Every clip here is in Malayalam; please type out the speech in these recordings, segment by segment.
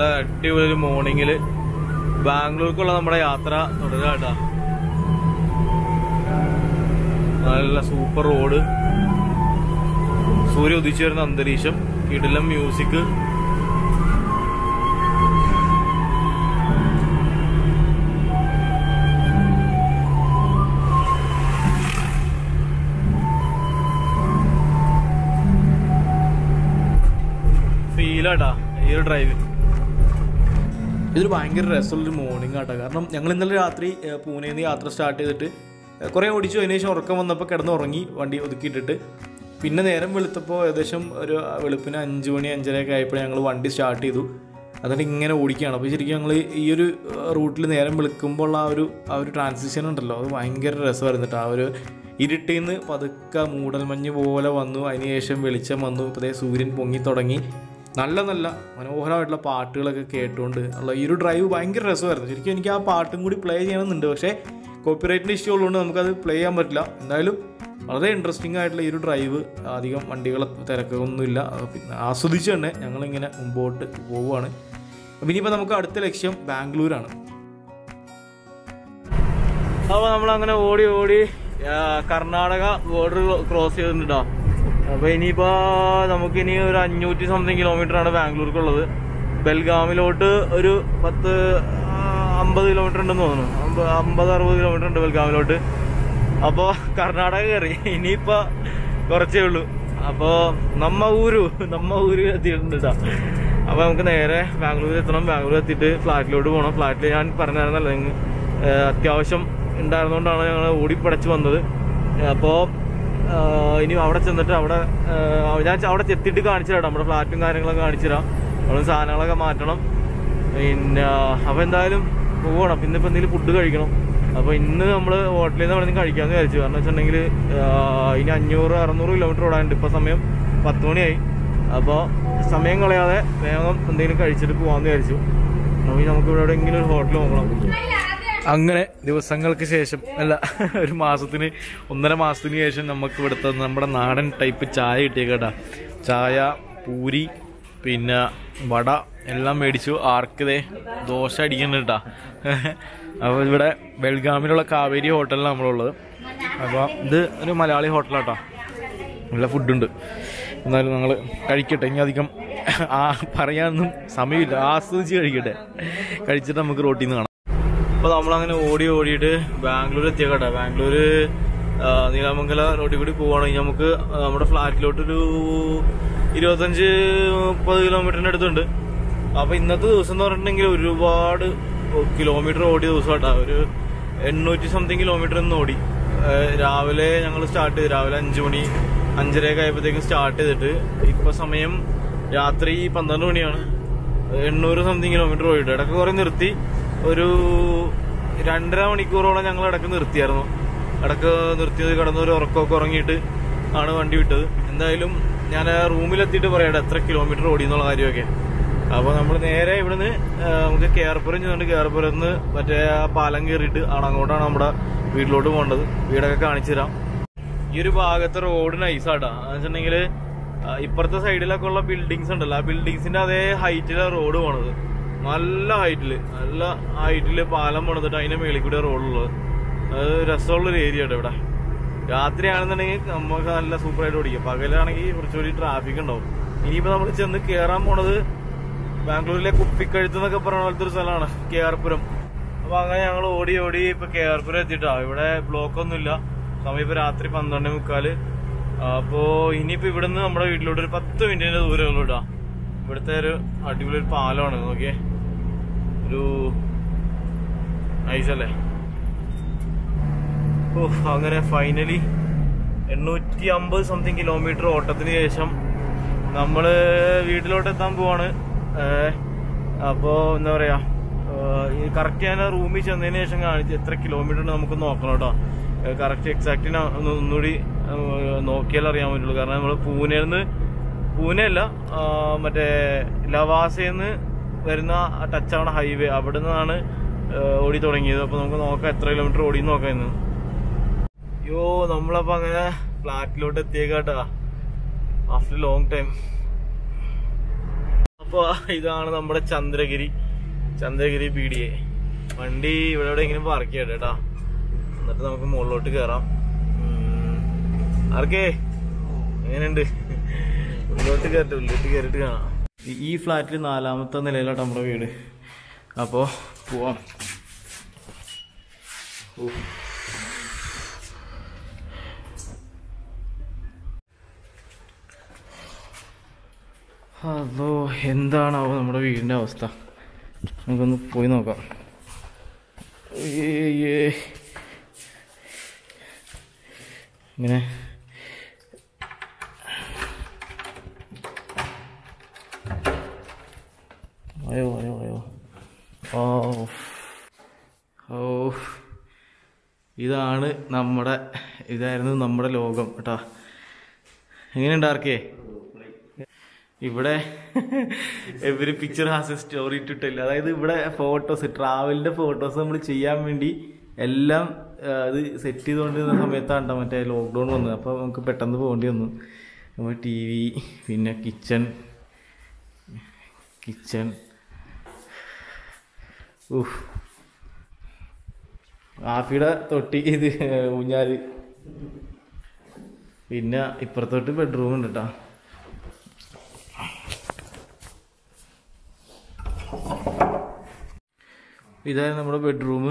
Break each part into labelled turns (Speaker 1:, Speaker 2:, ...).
Speaker 1: നല്ല അടിപൊളി ഒരു മോർണിംഗില് ബാംഗ്ലൂർക്കുള്ള നമ്മുടെ യാത്ര തുടരുക കേട്ടാ നല്ല സൂപ്പർ റോഡ് സൂര്യ ഉദിച്ചു വരുന്ന അന്തരീക്ഷം കിടിലം മ്യൂസിക് ഫീലാട്ടാ ഈ ഒരു ഡ്രൈവ് ഇതൊരു ഭയങ്കര രസമുള്ളൊരു മോർണിംഗ് ആട്ടോ കാരണം ഞങ്ങൾ ഇന്നലെ രാത്രി ഏഹ്, പൂനെയിൽ നിന്ന് യാത്ര സ്റ്റാർട്ട് ചെയ്തിട്ട് ഏഹ്, കുറേ ഓടിച്ചു അതിന് ശേഷം ഉറക്കം വന്നപ്പോൾ കിടന്ന് ഉറങ്ങി വണ്ടി ഒതുക്കിയിട്ടിട്ട് പിന്നെ നേരം വെളുത്തപ്പോൾ ഏകദേശം ഒരു വെളുപ്പിന് അഞ്ച് മണി അഞ്ചരയൊക്കെ ആയപ്പോൾ ഞങ്ങൾ വണ്ടി സ്റ്റാർട്ട് ചെയ്തു എന്നിട്ട് ഇങ്ങനെ ഓടിക്കുകയാണ് അപ്പോൾ ശരിക്കും ഞങ്ങൾ ഈ ഒരു റൂട്ടിൽ നേരം വെളുക്കുമ്പോൾ ഉള്ള ആ ഒരു ആ ഒരു ട്രാൻസിഷൻ ഉണ്ടല്ലോ അത് ഭയങ്കര രസമായിരുന്നു കേട്ടോ ആ ഒരു ഇരുട്ടിൽ നിന്ന് പതുക്കെ മൂടൽമഞ്ഞ് പോലെ വന്നു അതിനുശേഷം വെളിച്ചം വന്നു ഇപ്പോൾ ദേ സൂര്യൻ പൊങ്ങി തുടങ്ങി നല്ല നല്ല മനോഹരമായിട്ടുള്ള പാട്ടുകളൊക്കെ കേട്ടുകൊണ്ട് ഉള്ള ഈ ഒരു ഡ്രൈവ് ഭയങ്കര രസമായിരുന്നു ശരിക്കും എനിക്ക് ആ പാട്ടും കൂടി പ്ലേ ചെയ്യണമെന്നുണ്ട് പക്ഷേ കോപ്പിറൈറ്റിൻ്റെ ഇഷ്യൂ ഉള്ളതുകൊണ്ട് നമുക്കത് പ്ലേ ചെയ്യാൻ പറ്റില്ല എന്തായാലും വളരെ ഇൻട്രസ്റ്റിംഗ് ആയിട്ടുള്ള ഈ ഒരു ഡ്രൈവ് അധികം വണ്ടികളെ തിരക്കൊന്നുമില്ല പിന്നെ ആസ്വദിച്ച് തന്നെ ഞങ്ങളിങ്ങനെ മുമ്പോട്ട് പോവുകയാണ് അപ്പം ഇനിയിപ്പോൾ നമുക്ക് അടുത്ത ലക്ഷ്യം ബാംഗ്ലൂരാണ് അപ്പോൾ നമ്മളങ്ങനെ ഓടി ഓടി ആ, കർണാടക ബോർഡർ ക്രോസ് ചെയ്തിട്ടുണ്ടോ അപ്പൊ ഇനിയിപ്പോ നമുക്ക് ഇനി ഒരു അഞ്ഞൂറ്റി സംതിങ് കിലോമീറ്റർ ആണ് ബാംഗ്ലൂർക്കുള്ളത് ബെൽഗാമിലോട്ട് ഒരു പത്ത് ആ, അമ്പത് കിലോമീറ്റർ ഉണ്ടെന്ന് തോന്നുന്നു അമ്പ- അമ്പത് അറുപത് കിലോമീറ്റർ ഉണ്ട് ബെൽഗാമിലോട്ട് അപ്പോ കർണാടക കയറി ഇനിയിപ്പോ കുറച്ചേ ഉള്ളൂ അപ്പോ നമ്മ ഊരു നമ്മ ഊര് എത്തിയിട്ടുണ്ട് ട്ടോ. അപ്പൊ നമുക്ക് നേരെ ബാംഗ്ലൂർ എത്തണം ബാംഗ്ലൂർ എത്തിയിട്ട് ഫ്ലാറ്റിലോട്ട് പോകണം ഫ്ലാറ്റിൽ ഞാൻ പറഞ്ഞായിരുന്നല്ലോ നിങ്ങ ഏഹ് അത്യാവശ്യം ഉണ്ടായിരുന്നുകൊണ്ടാണ് ഞങ്ങൾ ഓടിപ്പടച്ച് വന്നത് അപ്പോൾ ഇനി അവിടെ ചെന്നിട്ട് അവിടെ ഏഹ് ഞാൻ ച- അവിടെ എത്തിയിട്ട് കാണിച്ചു തരാം നമ്മുടെ ഫ്ലാറ്റും കാര്യങ്ങളൊക്കെ കാണിച്ചു തരാം അവിടെ സാധനങ്ങളൊക്കെ മാറ്റണം പിന്നെ അപ്പോൾ എന്തായാലും പോകണം പിന്നെ ഇപ്പം എന്തെങ്കിലും ഫുഡ് കഴിക്കണം അപ്പോൾ ഇന്ന് നമ്മൾ ഹോട്ടലിൽ നിന്ന് അവിടെ നിന്ന് കഴിക്കാമെന്ന് വിചാരിച്ചു കാരണം വെച്ചിട്ടുണ്ടെങ്കിൽ ഇനി അഞ്ഞൂറ് അറുന്നൂറ് കിലോമീറ്റർ ഓടാനുണ്ട് ഇപ്പോൾ സമയം പത്ത് മണിയായി അപ്പോൾ സമയം കളയാതെ വേഗം എന്തെങ്കിലും കഴിച്ചിട്ട് പോകാമെന്ന് വിചാരിച്ചു അപ്പോൾ ഇനി നമുക്ക് ഇവിടെ എവിടെയെങ്കിലും ഒരു ഹോട്ടൽ നോക്കണം അങ്ങനെ ദിവസങ്ങൾക്ക് ശേഷം അല്ല ഒരു മാസത്തിന് ഒന്നര മാസത്തിന് ശേഷം നമുക്ക് ഇവിടുത്തെ നമ്മുടെ നാടൻ ടൈപ്പ് ചായ കിട്ടിയേക്കട്ടാ ചായ പൂരി പിന്നെ വട എല്ലാം മേടിച്ചു ആർക്കിതേ ദോശ അടിക്കുന്നുണ്ട് കേട്ടാ അപ്പോൾ ഇവിടെ ബെൽഗാമിലുള്ള കാവേരി ഹോട്ടലിലാണ് നമ്മളുള്ളത് അപ്പോൾ ഇത് ഒരു മലയാളി ഹോട്ടലാട്ടോ നല്ല ഫുഡുണ്ട് എന്നാലും ഞങ്ങൾ കഴിക്കട്ടെ ഇനി അധികം ആ പറയാനൊന്നും സമയമില്ല ആസ്വദിച്ച് കഴിക്കട്ടെ കഴിച്ചിട്ട് നമുക്ക് റോട്ടിൽ നിന്ന് കാണാം അപ്പോൾ നമ്മളങ്ങനെ ഓടി ഓടിയിട്ട് ബാംഗ്ലൂർ എത്തിയേക്കട്ടെ ബാംഗ്ലൂർ നീലാമംഗല റോഡിൽ കൂടി പോവുകയാണെങ്കിൽ നമുക്ക് നമ്മുടെ ഫ്ലാറ്റിലോട്ടൊരു ഇരുപത്തഞ്ച് മുപ്പത് കിലോമീറ്ററിൻ്റെ അടുത്തുണ്ട് അപ്പോൾ ഇന്നത്തെ ദിവസം എന്ന് പറഞ്ഞിട്ടുണ്ടെങ്കിൽ ഒരുപാട് കിലോമീറ്റർ ഓടിയ ദിവസം കേട്ടോ ഒരു എണ്ണൂറ്റി സംതിങ് കിലോമീറ്റർ ഇന്ന് ഓടി ഏഹ് രാവിലെ ഞങ്ങൾ സ്റ്റാർട്ട് ചെയ്തു രാവിലെ അഞ്ചു മണി അഞ്ചരയൊക്കെ ആയപ്പോഴത്തേക്കും സ്റ്റാർട്ട് ചെയ്തിട്ട് ഇപ്പൊ സമയം രാത്രി പന്ത്രണ്ട് മണിയാണ് എണ്ണൂറ് സംതിങ് കിലോമീറ്റർ ഓടിയിട്ട് ഇടയ്ക്ക് കുറെ നിർത്തി ഒരു രണ്ടര മണിക്കൂറോളം ഞങ്ങൾ ഇടയ്ക്ക് നിർത്തിയായിരുന്നു ഇടയ്ക്ക് നിർത്തിയത് കിടന്ന് ഒരു ഉറക്കമൊക്കെ ഉറങ്ങിയിട്ട് ആണ് വണ്ടി വിട്ടത് എന്തായാലും ഞാൻ റൂമിലെത്തിയിട്ട് പറയട്ടെ എത്ര കിലോമീറ്റർ ഓടി എന്നുള്ള കാര്യമൊക്കെ അപ്പൊ നമ്മൾ നേരെ ഇവിടുന്ന് ആ, നമുക്ക് കേർപ്പുരം ചെന്നുകൊണ്ട് കേർപ്പുരത്ത് നിന്ന് മറ്റേ ആ പാലം കയറിയിട്ട് ആണ് അങ്ങോട്ടാണ് നമ്മുടെ വീട്ടിലോട്ട് പോകേണ്ടത് വീടൊക്കെ കാണിച്ചു തരാം ഈ ഒരു ഭാഗത്തെ റോഡ് നൈസാട്ടാ വെച്ചിട്ടുണ്ടെങ്കിൽ ഇപ്പുറത്തെ സൈഡിലൊക്കെ ഉള്ള ബിൽഡിങ്സ് ഉണ്ടല്ലോ ആ ബിൽഡിങ്സിന്റെ അതേ ഹൈറ്റിലാണ് റോഡ് പോണത് നല്ല ഹൈറ്റില് നല്ല ഹൈറ്റില് പാലം പണിതിട്ട് അതിന്റെ മേളിൽ കൂടെ റോഡുള്ളത് അത് രസമുള്ളൊരു ഏരിയ കേട്ടോ ഇവിടെ രാത്രിയാണെന്നുണ്ടെങ്കിൽ നമുക്ക് നല്ല സൂപ്പറായിട്ട് ഓടിക്കാം പകലാണെങ്കിൽ കുറച്ചുകൂടി ട്രാഫിക് ഉണ്ടാവും ഇനിയിപ്പോ നമ്മൾ ചെന്ന് കേറാൻ പോണത് ബാംഗ്ലൂരിലെ കുപ്പിക്കഴുത്ത് എന്നൊക്കെ പറയുന്ന പോലത്തെ ഒരു സ്ഥലമാണ് കെ ആർ പുരം അപ്പൊ അങ്ങനെ ഞങ്ങൾ ഓടി ഓടി ഇപ്പൊ കെ ആർ പുരം എത്തിയിട്ടാ ഇവിടെ ബ്ലോക്ക് ഒന്നുമില്ല സമയം ഇപ്പൊ രാത്രി പന്ത്രണ്ട് മുക്കാല് അപ്പോ ഇനിയിപ്പോ ഇവിടുന്ന് നമ്മുടെ വീട്ടിലോട്ട് ഒരു പത്ത് മിനിറ്റിന്റെ ദൂരമേ ഉള്ളൂ കേട്ടോ ഇവിടുത്തെ ഒരു അടിപൊളി ഒരു പാലമാണ് നോക്കിയേ ഒരു നൈസല്ലേ ഓ അങ്ങനെ ഫൈനലി എണ്ണൂറ്റി അമ്പത് സംതിങ് കിലോമീറ്റർ ഓട്ടത്തിന് ശേഷം നമ്മള് വീട്ടിലോട്ട് എത്താൻ പോവാണ് ഏഹ് അപ്പോ എന്താ പറയാ കറക്റ്റ് ഞാൻ റൂമിൽ ചെന്നതിന് ശേഷം കാണിച്ച് എത്ര കിലോമീറ്റർ ഉണ്ട് നമുക്ക് നോക്കണം കേട്ടോ കറക്റ്റ് എക്സാക്റ്റ് ഒന്നുകൂടി ഏഹ് നോക്കിയാൽ അറിയാൻ പറ്റുള്ളൂ കാരണം നമ്മൾ പൂനെയിൽ നിന്ന് പൂനെ അല്ല ആ, മറ്റേ ലവാസയിൽ നിന്ന് വരുന്ന ടച്ചാണ് ഹൈവേ അവിടെ നിന്നാണ് ഏഹ് ഓടി തുടങ്ങിയത് അപ്പൊ നമുക്ക് നോക്കാം എത്ര കിലോമീറ്റർ ഓടി നോക്കാം ഇന്ന് അയ്യോ നമ്മളപ്പോ അങ്ങനെ ഫ്ലാറ്റിലോട്ട് എത്തിയേക്കാട്ടാ ആഫ്റ്റർ ലോങ് ടൈം അപ്പൊ ഇതാണ് നമ്മുടെ Chandragiri Chandragiri P D A വണ്ടി ഇവിടെ എവിടെയെങ്കിലും പാർക്ക് ചെയ്യട്ടെ കേട്ടാ എന്നിട്ട് നമുക്ക് മുകളിലോട്ട് കയറാം ഉം. ആർക്കേ എങ്ങനെയുണ്ട് ഉള്ളിലോട്ട് കയറട്ടെ ഉള്ളിലോട്ട് കയറിയിട്ട് കാണാം ഈ- ഈ ഫ്ലാറ്റിൽ നാലാമത്തെ നിലയിലാട്ടോ നമ്മുടെ വീട് അപ്പോ പോവാം ഓ. അതോ എന്താണാവോ നമ്മുടെ വീടിന്റെ അവസ്ഥ നമുക്കൊന്ന് പോയി നോക്കാം ഏയ്യേ. ഇങ്ങനെ അയ്യോ അയ്യോ അയ്യോ ഓ ഓ ഇതാണ് നമ്മുടെ ഇതായിരുന്നു നമ്മുടെ ലോകം കേട്ടാ എങ്ങനെയുണ്ട് ആർക്കേ ഇവിടെ every picture has a story ഇട്ടിട്ടില്ല അതായത് ഇവിടെ ഫോട്ടോസ് ട്രാവലിന്റെ ഫോട്ടോസ് നമ്മൾ ചെയ്യാൻ വേണ്ടി എല്ലാം ആ, അത് സെറ്റ് ചെയ്തുകൊണ്ടിരുന്ന സമയത്താണ് ട്ടോ മറ്റേ ലോക്ക്ഡൗൺ വന്നത് അപ്പോൾ നമുക്ക് പെട്ടെന്ന് പോകേണ്ടി വന്നു നമ്മൾ ടി വി പിന്നെ കിച്ചൺ കിച്ചൺ ഊഹ് ആഫിയുടെ തൊട്ടി ഇത് ഊഞ്ഞാല് പിന്നെ ഇപ്പുറത്തോട്ട് ബെഡ്റൂം ഉണ്ട് കേട്ടോ ഇതായിരുന്നു നമ്മുടെ ബെഡ്റൂം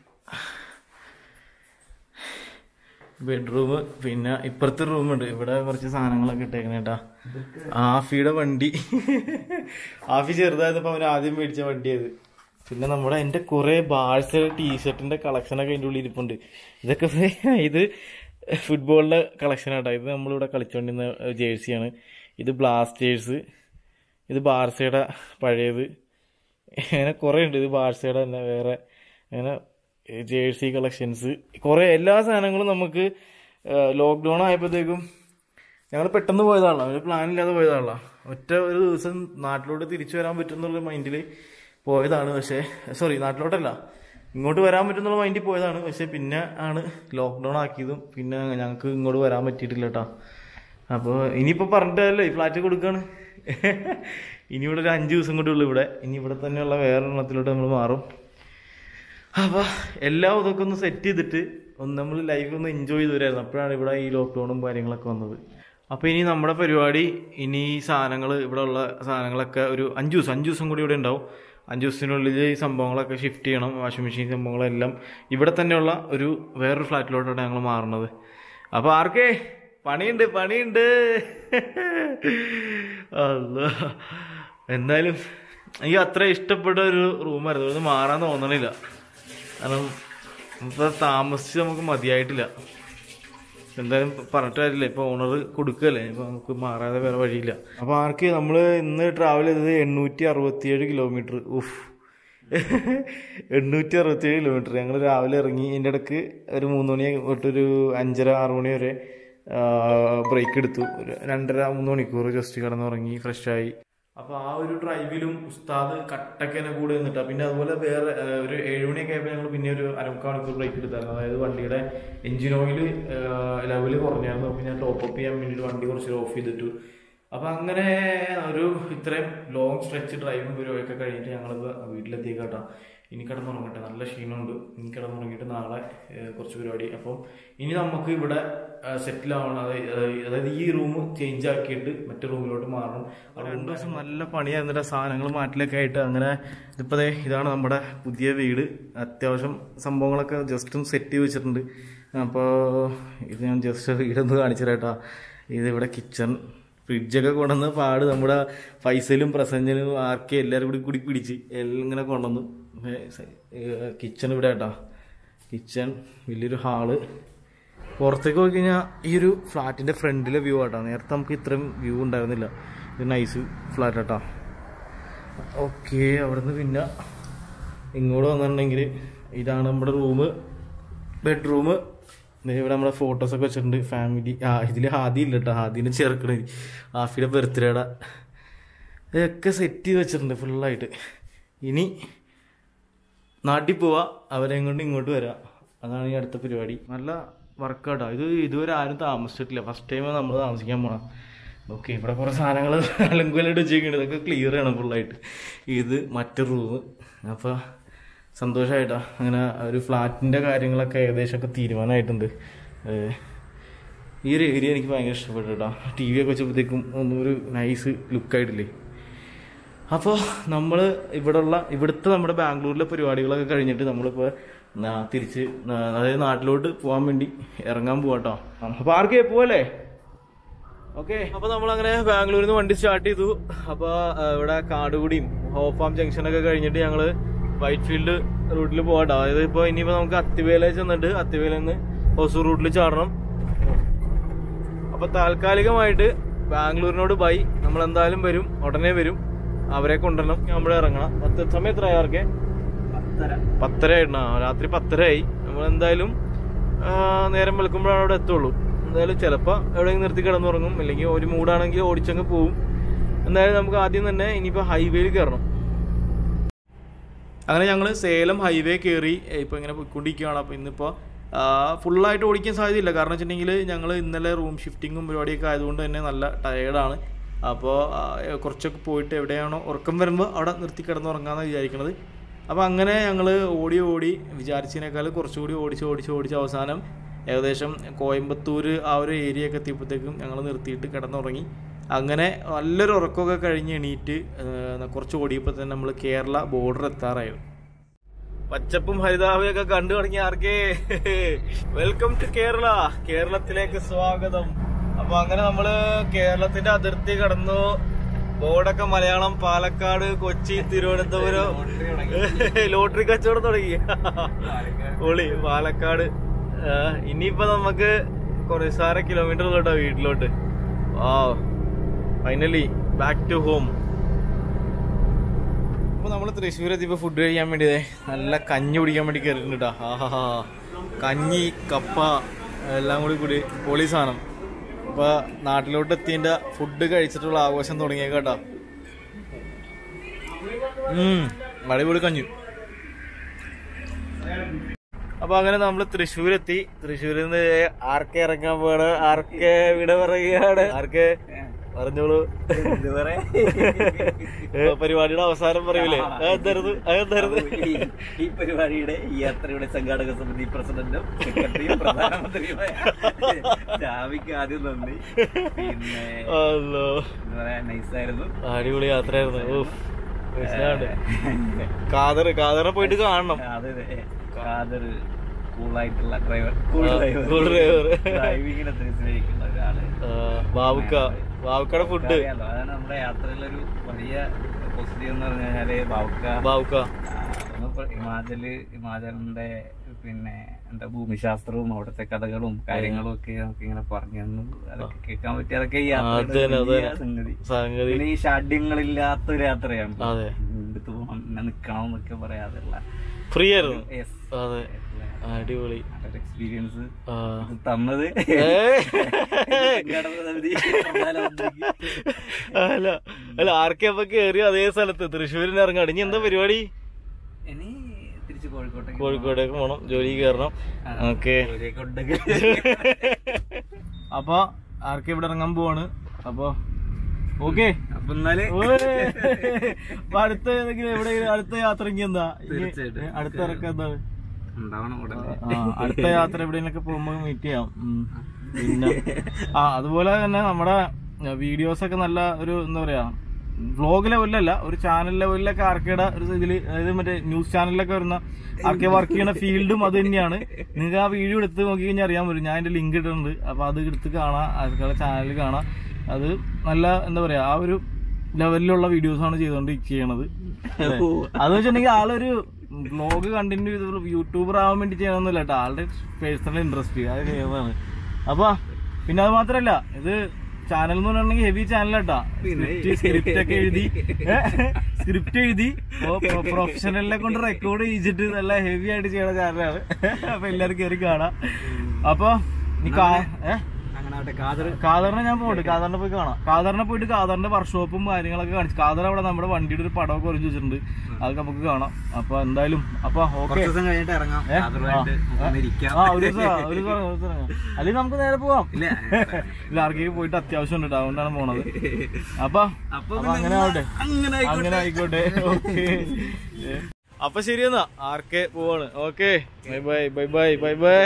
Speaker 1: ബെഡ്റൂം പിന്നെ ഇപ്പുറത്തെ റൂമുണ്ട് ഇവിടെ കുറച്ച് സാധനങ്ങളൊക്കെ ഇട്ടേക്കണ കേട്ടാ ആഫിയുടെ വണ്ടി ആഫി ചെറുതായപ്പോ അവൻ ആദ്യം മേടിച്ച വണ്ടിയത് പിന്നെ നമ്മുടെ എന്റെ കുറെ ബാഴ്സ ടീഷർട്ടിന്റെ കളക്ഷനൊക്കെ അതിന്റെ ഉള്ളിൽ ഇരിപ്പുണ്ട് ഇതൊക്കെ ഇത് ഫുട്ബോളിന്റെ കളക്ഷൻ ആട്ടോ ഇത് നമ്മളിവിടെ കളിച്ചോണ്ടിരുന്ന ജേഴ്സിയാണ് ഇത് ബ്ലാസ്റ്റേഴ്സ് ഇത് ബാർസയുടെ പഴയത് അങ്ങനെ കുറേ ഉണ്ട് ഇത് ബാഴ്സയുടെ തന്നെ വേറെ അങ്ങനെ ജേഴ്സി കളക്ഷൻസ് കുറേ എല്ലാ സാധനങ്ങളും നമുക്ക് ലോക്ക്ഡൗൺ ആയപ്പോഴത്തേക്കും ഞങ്ങൾ പെട്ടെന്ന് പോയതാണല്ലോ ഒരു പ്ലാൻ ഇല്ലാതെ പോയതാണല്ലോ ഒറ്റ ഒരു ദിവസം നാട്ടിലോട്ട് തിരിച്ചു വരാൻ പറ്റുന്നുള്ള മൈൻഡിൽ പോയതാണ് പക്ഷേ സോറി നാട്ടിലോട്ടല്ല ഇങ്ങോട്ട് വരാൻ പറ്റുന്നുള്ള മൈൻഡിൽ പോയതാണ് പക്ഷെ പിന്നെ ആണ് ലോക്ക്ഡൗൺ ആക്കിയതും പിന്നെ ഞങ്ങൾക്ക് ഇങ്ങോട്ട് വരാൻ പറ്റിയിട്ടില്ല കേട്ടോ അപ്പോൾ ഇനിയിപ്പോൾ പറഞ്ഞിട്ടല്ലേ ഈ ഫ്ലാറ്റ് കൊടുക്കാണ് ഇനി ഇവിടെ ഒരു അഞ്ച് ദിവസം കൂടി ഉള്ളു ഇവിടെ ഇനി ഇവിടെ തന്നെയുള്ള വേറെ എണ്ണത്തിലോട്ട് നമ്മൾ മാറും അപ്പോൾ എല്ലാം ഇതൊക്കെ ഒന്ന് സെറ്റ് ചെയ്തിട്ട് ഒന്ന് നമ്മൾ ലൈഫ് ഒന്ന് എൻജോയ് ചെയ്ത് വരായിരുന്നു അപ്പോഴാണ് ഇവിടെ ഈ ലോക്ക്ഡൗണും കാര്യങ്ങളൊക്കെ വന്നത് അപ്പോൾ ഇനി നമ്മുടെ പരിപാടി ഇനി ഈ സാധനങ്ങൾ ഇവിടെ ഉള്ള സാധനങ്ങളൊക്കെ ഒരു അഞ്ച് ദിവസം അഞ്ച് ദിവസം കൂടി ഇവിടെ ഉണ്ടാവും അഞ്ച് ദിവസത്തിനുള്ളിൽ ഈ സംഭവങ്ങളൊക്കെ ഷിഫ്റ്റ് ചെയ്യണം വാഷിംഗ് മെഷീൻ സംഭവങ്ങളെല്ലാം ഇവിടെ തന്നെയുള്ള ഒരു വേറൊരു ഫ്ലാറ്റിലോട്ടാണ് ഞങ്ങൾ മാറുന്നത് അപ്പോൾ ആർക്കേ പണിയുണ്ട് പണിയുണ്ട് അല്ല എന്തായാലും എനിക്ക് അത്ര ഇഷ്ടപ്പെട്ട ഒരു റൂമായിരുന്നു ഇവിടുന്ന് മാറാൻ തോന്നണില്ല കാരണം ഇപ്പൊ താമസിച്ച് നമുക്ക് മതിയായിട്ടില്ല എന്തായാലും പറഞ്ഞിട്ട് കാര്യമില്ല ഇപ്പൊ ഓണർ കൊടുക്കല്ലേ ഇപ്പൊ നമുക്ക് മാറാതെ വേറെ വഴിയില്ല അപ്പൊ ആർക്ക് നമ്മള് ഇന്ന് ട്രാവൽ ചെയ്തത് എണ്ണൂറ്റി അറുപത്തിയേഴ് കിലോമീറ്റർ ഉഫ് എണ്ണൂറ്റി അറുപത്തിയേഴ് കിലോമീറ്റർ ഞങ്ങൾ രാവിലെ ഇറങ്ങി ഇതിൻ്റെ ഇടക്ക് ഒരു മൂന്ന് മണി തൊട്ടൊരു അഞ്ചര ആറ് മണി വരെ ബ്രേക്ക് എടുത്തു ഒരു രണ്ടര മൂന്ന് മണിക്കൂർ ജസ്റ്റ് കിടന്നുറങ്ങി ഫ്രഷായി അപ്പൊ ആ ഒരു ഡ്രൈവിലും ഉസ്താദ് കട്ടക്കനെ കൂടെ നിന്നിട്ടാ പിന്നെ അതുപോലെ വേറെ ആ, ഒരു ഏഴുമണിയൊക്കെ ആയപ്പോൾ ഞങ്ങൾ പിന്നെ ഒരു അരമുക്കാൽ മണിക്കൂർ ബ്രേക്ക് എടുത്തായിരുന്നു അതായത് വണ്ടിയുടെ എഞ്ചിൻ ഓയിൽ ലെവല് കുറഞ്ഞായിരുന്നു അപ്പൊ ഞാൻ ടോപ്പ് അപ്പ് ചെയ്യാൻ വേണ്ടിയിട്ട് വണ്ടി കുറച്ച് ഓഫ് ചെയ്തിട്ടു അപ്പൊ അങ്ങനെ ഒരു ഇത്രയും ലോങ് സ്ട്രെച്ച് ഡ്രൈവും പരിപാടിയൊക്കെ കഴിഞ്ഞിട്ട് ഞങ്ങളിപ്പോ വീട്ടിലെത്തിയേക്കാട്ടാ ഇനി കിടന്നുറങ്ങട്ടെ നല്ല ക്ഷീണമുണ്ട് ഇനി കിടന്നുറങ്ങിയിട്ട് നാളെ ഏഹ്, കുറച്ച് പരിപാടി അപ്പം ഇനി നമുക്ക് ഇവിടെ സെറ്റിൽ ആവണം അതായത് അതായത് ഈ റൂം ചേഞ്ച് ആക്കിയിട്ട് മറ്റു റൂമിലോട്ട് മാറണം അവിടെ രണ്ടു ദിവസം നല്ല പണിയായിരുന്നിട്ട് സാധനങ്ങൾ മാറ്റിലൊക്കെ ആയിട്ട് അങ്ങനെ ഇതിപ്പോ ദേ ഇതാണ് നമ്മുടെ പുതിയ വീട് അത്യാവശ്യം സംഭവങ്ങളൊക്കെ ജസ്റ്റ് സെറ്റ് ചെയ്ത് വെച്ചിട്ടുണ്ട് അപ്പോൾ ഇത് ഞാൻ ജസ്റ്റ് വീടൊന്ന് കാണിച്ചു തരാട്ടാ ഇത് ഇവിടെ കിച്ചൺ ഫ്രിഡ്ജൊക്കെ കൊണ്ടുവന്ന് പാട് നമ്മുടെ ഫൈസലും പ്രസഞ്ചനും ആർക്കെ എല്ലാവരും കൂടി കൂടി പിടിച്ച് എല്ലാം ഇങ്ങനെ കൊണ്ടുവന്നു കിച്ചൺ ഇവിടെ കേട്ടാ കിച്ചൺ വലിയൊരു ഹാള് പുറത്തേക്ക് പോയി കഴിഞ്ഞാൽ ഈ ഒരു ഫ്ലാറ്റിന്റെ ഫ്രണ്ടിലെ വ്യൂ ആട്ടാ നേരത്തെ നമുക്ക് ഇത്രയും വ്യൂ ഉണ്ടായിരുന്നില്ല ഇത് നൈസ് ഫ്ലാറ്റ് ആട്ടാ ഓക്കെ അവിടുന്ന് പിന്നെ ഇങ്ങോട്ട് വന്നിട്ടുണ്ടെങ്കിൽ ഇതാണ് നമ്മുടെ റൂം ബെഡ്റൂം ഇവിടെ നമ്മുടെ ഫോട്ടോസ് ഒക്കെ വെച്ചിട്ടുണ്ട് ഫാമിലി ആ ഇതിൽ ഹാദി ഇല്ല കേട്ടോ ഹാദിനെ ചേർക്കണ ആഫിയുടെ ബർത്ത്ഡേയുടെ ഇതൊക്കെ സെറ്റ് ചെയ്ത് വെച്ചിട്ടുണ്ട് ഫുള്ളായിട്ട് ഇനി നാട്ടിൽ പോവാ അവരെയും കൊണ്ട് ഇങ്ങോട്ട് വരാം അതാണ് ഈ അടുത്ത പരിപാടി നല്ല വർക്കൗട്ടാ ഇത് ഇതുവരെ ആരും താമസിച്ചിട്ടില്ല ഫസ്റ്റ് ടൈം നമ്മൾ താമസിക്കാൻ പോണം ഓക്കെ ഇവിടെ കുറേ സാധനങ്ങൾ അലങ്കുലായിട്ട് വെച്ചേക്കുന്നുണ്ട് ഇതൊക്കെ ക്ലിയർ ആണ് ഫുള്ളായിട്ട് ഇത് മറ്റു റൂം അപ്പോൾ സന്തോഷമായിട്ടാ അങ്ങനെ ഒരു ഫ്ലാറ്റിൻ്റെ കാര്യങ്ങളൊക്കെ ഏകദേശമൊക്കെ തീരുമാനമായിട്ടുണ്ട് ഏഹ് ഈ ഒരു ഏരിയ എനിക്ക് ഭയങ്കര ഇഷ്ടപ്പെട്ടു കേട്ടോ ടി വി ഒക്കെ വെച്ചപ്പോഴത്തേക്കും ഒന്നും ഒരു നൈസ് ലുക്കായിട്ടില്ലേ അപ്പോൾ നമ്മൾ ഇവിടെയുള്ള ഇവിടുത്തെ നമ്മുടെ ബാംഗ്ലൂരിലെ പരിപാടികളൊക്കെ കഴിഞ്ഞിട്ട് നമ്മളിപ്പോൾ നാ- തിരിച്ച് നാ- അതായത് നാട്ടിലോട്ട് പോകാൻ വേണ്ടി ഇറങ്ങാൻ പോവാട്ടോ അപ്പോൾ ആർക്കേ പോവല്ലേ ഓക്കെ അപ്പൊ നമ്മൾ അങ്ങനെ ബാംഗ്ലൂരിൽ നിന്ന് വണ്ടി സ്റ്റാർട്ട് ചെയ്തു അപ്പൊ ആ, ഇവിടെ കാടുകുടിയും ഹോഫാം ജംഗ്ഷനൊക്കെ കഴിഞ്ഞിട്ട് ഞങ്ങള് വൈറ്റ് ഫീൽഡ് റൂട്ടിൽ പോകട്ടോ അതായത് ഇപ്പൊ ഇനിയിപ്പോ നമുക്ക് അത്തിവേല ചെന്നിട്ട് അത്തിവേലയിൽ നിന്ന് ഹൊസൂർ റൂട്ടിൽ ചാടണം അപ്പൊ താൽക്കാലികമായിട്ട് ബാംഗ്ലൂരിനോട് ബൈ നമ്മൾ എന്തായാലും വരും ഉടനെ വരും അവരെ കൊണ്ടുവരണം നമ്മൾ ഇറങ്ങണം പത്ത് സമയം എത്ര ആർക്കെ പത്തര ആയിട്ടാ രാത്രി പത്തര ആയി നമ്മൾ എന്തായാലും ആ, നേരം വെളുക്കുമ്പോഴാണ് അവിടെ എത്തുള്ളൂ എന്തായാലും ചിലപ്പോൾ എവിടെയെങ്കിലും നിർത്തി കിടന്നുറങ്ങും അല്ലെങ്കിൽ ഒരു മൂടാണെങ്കിൽ ഓടിച്ചങ്ങ് പോവും എന്തായാലും നമുക്ക് ആദ്യം തന്നെ ഇനിയിപ്പോൾ ഹൈവേയിൽ കയറണം അങ്ങനെ ഞങ്ങൾ സേലം ഹൈവേ കയറി ഇപ്പോൾ ഇങ്ങനെ പോയിക്കൊണ്ടിരിക്കുകയാണ് അപ്പോൾ ഇന്നിപ്പോൾ ഫുള്ളായിട്ട് ഓടിക്കാൻ സാധ്യതയില്ല കാരണം വെച്ചിട്ടുണ്ടെങ്കിൽ ഞങ്ങൾ ഇന്നലെ റൂം ഷിഫ്റ്റിങ്ങും പരിപാടിയൊക്കെ ആയതുകൊണ്ട് തന്നെ നല്ല ടയേർഡാണ് അപ്പോൾ കുറച്ചൊക്കെ പോയിട്ട് എവിടെയാണോ ഉറക്കം വരുമ്പോൾ അവിടെ നിർത്തി കിടന്നുറങ്ങാമെന്നാണ് വിചാരിക്കുന്നത് അപ്പോൾ അങ്ങനെ ഞങ്ങൾ ഓടി ഓടി വിചാരിച്ചതിനേക്കാൾ കുറച്ചുകൂടി ഓടിച്ച് ഓടിച്ച് ഓടിച്ച് അവസാനം ഏകദേശം കോയമ്പത്തൂർ ആ ഒരു ഏരിയ ഒക്കെ എത്തിയപ്പോഴത്തേക്കും ഞങ്ങൾ നിർത്തിയിട്ട് കിടന്നുറങ്ങി അങ്ങനെ നല്ലൊരു ഉറക്കമൊക്കെ കഴിഞ്ഞ് എണീറ്റ് ഏഹ്, കുറച്ച് ഓടിയപ്പോൾ തന്നെ നമ്മൾ കേരള ബോർഡർ എത്താറായിരുന്നു പച്ചപ്പും ഹരിതാഭയൊക്കെ കണ്ടു തുടങ്ങി ആർക്കേ വെൽക്കം ടു കേരള കേരളത്തിലേക്ക് സ്വാഗതം അപ്പൊ അങ്ങനെ നമ്മള് കേരളത്തിന്റെ അതിർത്തി കടന്നു ബോർഡൊക്കെ മലയാളം പാലക്കാട് കൊച്ചി തിരുവനന്തപുരം ലോട്ടറി കച്ചവടം തുടങ്ങി ഒളി പാലക്കാട് ആ, ഇനിയിപ്പോ നമുക്ക് കുറേ സാര കിലോമീറ്റർ കേട്ടോ വീട്ടിലോട്ട് ആ ഫൈനലി ബാക്ക് ടു ഹോം അപ്പൊ നമ്മള് തൃശ്ശൂർ എത്തിയപ്പോ ഫുഡ് കഴിക്കാൻ വേണ്ടി ദേ നല്ല കഞ്ഞി കുടിക്കാൻ വേണ്ടി കയറിയിട്ടുണ്ട് കേട്ടോ ആഹാ കഞ്ഞി കപ്പ എല്ലാം കൂടി കൂടി പൊളി സാധനം അപ്പൊ നാട്ടിലോട്ട് എത്തിയതിന്റെ ഫുഡ് കഴിച്ചിട്ടുള്ള ആഘോഷം തുടങ്ങിയേക്കാം കേട്ടോ ഉം അടിപൊളി കഞ്ഞി അപ്പൊ അങ്ങനെ നമ്മൾ തൃശ്ശൂരെത്തി തൃശ്ശൂരിൽ നിന്ന് ആർക്കെ ഇറങ്ങാൻ പോവാണ് ആർക്കെ വിട പറയുകയാണ് ആർക്കെ പറഞ്ഞോളൂ ഏ, പരിപാടിയുടെ അവസാനം പറയൂലേ അതെന്തായിരുന്നു അതെന്തായിരുന്നു
Speaker 2: ഈ പരിപാടിയുടെ ഈ യാത്രയുടെ സംഘാടക സമിതി പ്രസിഡന്റും സെക്രട്ടറിയും പ്രധാനമന്ത്രിയുമായ ജാവിക്ക് ആദ്യം നന്ദി പിന്നെ
Speaker 1: അല്ലോ
Speaker 2: എന്താ പറയാ നൈസായിരുന്നു
Speaker 1: അടിപൊളി യാത്രയായിരുന്നു ഓഫ് രസാണ്. കാതർ കാതറെ പോയിട്ട് കാണണം
Speaker 2: അതെ അതൊരു കൂളായിട്ടുള്ള ഡ്രൈവർ
Speaker 1: ആ, cool driver.
Speaker 2: ഡ്രൈവിങ്ങിനെ തിരിച്ചിരിക്കുന്ന ഒരാള്
Speaker 1: ആ, ബാവുക്ക ബാവുക്കയുടെ ഫുഡ്
Speaker 2: അറിയാലോ അതാണ് നമ്മുടെ യാത്രയിലൊരു വലിയ പോസിറ്റീവ് എന്ന് പറഞ്ഞു കഴിഞ്ഞാല് ബാവുക്ക
Speaker 1: ബാവുക്ക
Speaker 2: ആ, ഒന്ന് ഇപ്പൊ ഹിമാചല് ഹിമാചലിന്റെ പിന്നെ എന്താ ഭൂമിശാസ്ത്രവും അവിടുത്തെ കഥകളും കാര്യങ്ങളും ഒക്കെ നമുക്ക് ഇങ്ങനെ പറഞ്ഞു തന്നു അതൊക്കെ കേൾക്കാൻ പറ്റി അതൊക്കെ ഈ യാത്രയുടെ
Speaker 1: അതന്നെ,
Speaker 2: വലിയ
Speaker 1: അതന്നെ.
Speaker 2: സംഗതി
Speaker 1: സംഗതി
Speaker 2: പിന്നെ ഈ ഷാഢ്യങ്ങളില്ലാത്തൊരു യാത്രയാണ്
Speaker 1: അതെ
Speaker 2: എടുത്തു പോകണം പിന്നെ നിക്കണം എന്നൊക്കെ പറയാതെയുള്ള
Speaker 1: ഫ്രീ ആയിരുന്നു
Speaker 2: Yes.
Speaker 1: അതെ അടിപൊളി
Speaker 2: നല്ലൊരു എക്സ്പീരിയൻസ്
Speaker 1: ആ.
Speaker 2: തന്നത്
Speaker 1: ഏയ്.
Speaker 2: സംഘാടക സമിതി പ്രധാനമന്ത്രിക്ക്
Speaker 1: അല്ല അല്ല ആർക്കെ അപ്പൊ കേറി അതേ സ്ഥലത്ത് തൃശ്ശൂരിന് ഇറങ്ങാണ് ഇനി എന്താ പരിപാടി
Speaker 2: ഇനി തിരിച്ച് കോഴിക്കോട്ടേക്ക്
Speaker 1: കോഴിക്കോടേക്ക് പോണം ജോലി കയറണം ഓക്കെ
Speaker 2: ജോലിയൊക്കെ ഉണ്ടെങ്കിൽ
Speaker 1: അപ്പൊ ആർക്കെ ഇവിടെ ഇറങ്ങാൻ പോവാണ് അപ്പൊ ഓക്കെ
Speaker 2: അപ്പൊ എന്നാല്
Speaker 1: അടുത്ത ഏതെങ്കിലും എവിടെയെങ്കിലും അടുത്ത യാത്ര ഇനി എന്താ ഇനി
Speaker 2: തീർച്ചയായിട്ടും.
Speaker 1: ഏ, അടുത്ത ഇറക്കം എന്താണ്
Speaker 2: ഉണ്ടാവണം ഉടനെ
Speaker 1: ആ, അടുത്ത യാത്ര എവിടെയെങ്കിലൊക്കെ പോകുമ്പോ മീറ്റ് ചെയ്യാം ഉം. പിന്നെ ആ അതുപോലെ തന്നെ നമ്മുടെ വീഡിയോസ് ഒക്കെ നല്ല ഒരു എന്താ പറയാ വ്ലോഗ് ലെവലിലല്ല ഒരു ചാനൽ ലെവലിലൊക്കെ ആർക്കയുടെ ഒരു ഇതില് അതായത് മറ്റേ ന്യൂസ് ചാനലിലൊക്കെ വരുന്ന ആർക്കെ വർക്ക് ചെയ്യുന്ന ഫീൽഡും അത് തന്നെയാണ് നിങ്ങൾക്ക് ആ വീഡിയോ എടുത്ത് നോക്കി കഴിഞ്ഞാൽ അറിയാൻ പറ്റും ഞാൻ അതിന്റെ ലിങ്ക് ഇട്ടിട്ടുണ്ട് അപ്പൊ അത് എടുത്ത് കാണാം ആർക്കയുടെ ചാനലിൽ കാണാം അത് നല്ല എന്താ പറയാ ആ ഒരു ലെവലിലുള്ള വീഡിയോസ് ആണ് ചെയ്തുകൊണ്ട് ചെയ്യണത് അതെ. അത് വെച്ചിട്ടുണ്ടെങ്കിൽ ആളൊരു വ്ലോഗ് കണ്ടിന്യൂ ചെയ്ത് യൂട്യൂബർ ആവാൻ വേണ്ടി ചെയ്യണമെന്നില്ല കേട്ടോ ആളുടെ പേഴ്സണൽ ഇൻട്രസ്റ്റ് അത് ചെയ്യുന്നതാണ് അപ്പൊ പിന്നെ അത് മാത്രല്ല ഇത് ചാനൽ എന്ന് പറഞ്ഞിട്ടുണ്ടെങ്കിൽ ഹെവി ചാനലാട്ടാ സ്ക്രിപ്റ്റ് ഒക്കെ എഴുതി സ്ക്രിപ്റ്റ് എഴുതി പ്രൊഫഷണലിനെ കൊണ്ട് റെക്കോർഡ് ചെയ്തിട്ട് നല്ല ഹെവി ആയിട്ട് ചെയ്യണ ചാനലാണ് അപ്പൊ എല്ലാരും കയറി കാണാം അപ്പൊ നീ കാ ഏഹ്
Speaker 2: അങ്ങനെ
Speaker 1: കാതറിനെ ഞാൻ പോയിട്ട് കാതറിനെ പോയി കാണാം കാതറിനെ പോയിട്ട് കാതറിന്റെ വർക്ക്ഷോപ്പും കാര്യങ്ങളൊക്കെ കാണിച്ചു കാതർ അവിടെ നമ്മുടെ വണ്ടിയുടെ ഒരു പടമൊക്കെ ഒറിഞ്ഞു വെച്ചിട്ടുണ്ട് അതൊക്കെ നമുക്ക് കാണാം അപ്പൊ എന്തായാലും അപ്പൊ ഓക്കെ
Speaker 2: ദിവസം കഴിഞ്ഞിട്ട് ഇറങ്ങാം
Speaker 1: ഏ?
Speaker 2: അതുമായിട്ട് നമുക്കൊന്ന് ഇരിക്കാം
Speaker 1: ആ ഒരു ദിവസം ഒരു ദിവസം ഒരു ദിവസം ഇറങ്ങാം. അല്ലെങ്കിൽ നമുക്ക് നേരെ പോവാം
Speaker 2: ഇല്ല
Speaker 1: ഇല്ല ആർക്കേക്ക് പോയിട്ട് അത്യാവശ്യം ഉണ്ട് അതുകൊണ്ടാണ് പോണത് അപ്പൊ
Speaker 2: അപ്പൊ
Speaker 1: അപ്പൊ അങ്ങനെ ആവട്ടെ
Speaker 2: അങ്ങനെ
Speaker 1: അങ്ങനെ ആയിക്കോട്ടെ ഓക്കെ അപ്പൊ ശരി എന്നാ ആർക്കെ പോവാണ് okay bye bye bye bye bye bye